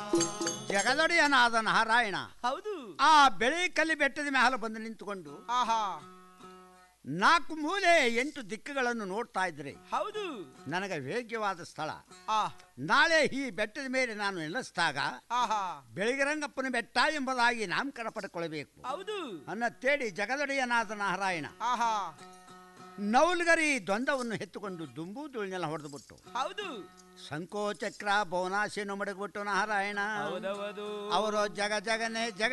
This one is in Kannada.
ಜಗದೊಡೆಯನಾದ ನಾರಾಯಣ ಹೌದು ಆ ಬೆಳೆ ಕಲ್ಲಿ ಬೆಟ್ಟದ ಮೇಲೆ ಬಂದು ನಿಂತುಕೊಂಡು ಆಹಾ ನಾಲ್ಕು ಮೂಲೆ ಎಂಟು ದಿಕ್ಕುಗಳನ್ನು ನೋಡ್ತಾ ಇದ್ರೆ ಹೌದು ನನಗೆ ವೇಗ್ಯವಾದ ಸ್ಥಳ ಆ ನಾಳೆ ಈ ಬೆಟ್ಟದ ಮೇಲೆ ನಾನು ನೆಲೆಸಿದಾಗ ಆಹಾ ಬೆಳಗಿರಂಗಪ್ಪನ ಬೆಟ್ಟ ಎಂಬುದಾಗಿ ನಾಮಕರಣ ಪಡ್ಕೊಳ್ಬೇಕು ಹೌದು ಅನ್ನತ್ತೇಳಿ ಜಗದೊಡೆಯನಾದ ನಾರಾಯಣ ಆಹಾ ನೌಲ್ಗರಿ ದ್ವಂದ್ವವನ್ನು ಎತ್ತುಕೊಂಡು ದುಂಬು ಧೂಳಿನೆಲ್ಲ ಹೊಡೆದು ಬಿಟ್ಟು ಹೌದು ಸಂಕೋಚಕ್ರ ಬೋನಾಶಿಯನ್ನು ಮಡಗ್ಬಿಟ್ಟು ನಾರಾಯಣ ಹೌದೌದು ಅವರು ಜಗ ಜಗನೆ ಜಗ